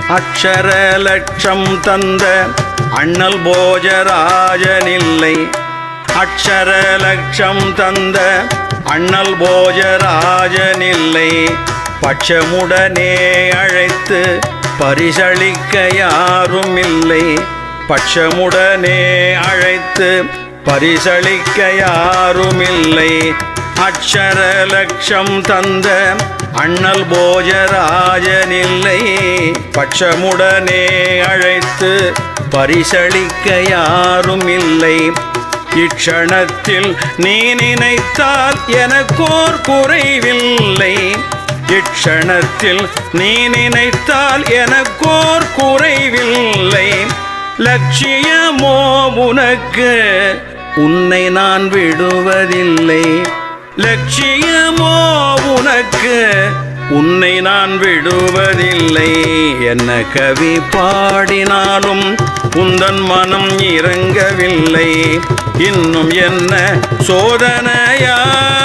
அக்ஷர லட்சம் தந்த அண்ணல் போஜராஜனில்லை அக்ஷர லட்சம் தந்த அண்ணல் போஜராஜனில்லை பட்சமுடனே அழைத்து பரிசளிக்க யாரும் இல்லை பட்சமுடனே அழைத்து பரிசளிக்க யாருமில்லை அக்ஷர லட்சம் தந்த அண்ணல் போஜராஜனில்லை பட்சமுடனே அழைத்து பரிசளிக்க யாருமில்லை இக்ஷணத்தில் நீ நினைத்தால் எனக்கோர் குறைவில்லை இக்ஷணத்தில் நீ நினைத்தால் எனக்கோர் குறைவில்லை லட்சியமோ உனக்கு உன்னை நான் விடுவதில்லை லட்சியமோ உனக்கு உன்னை நான் விடுவதில்லை என்ன கவி பாடினாலும் உந்தன் மனம் இறங்கவில்லை இன்னும் என்ன சோதனையா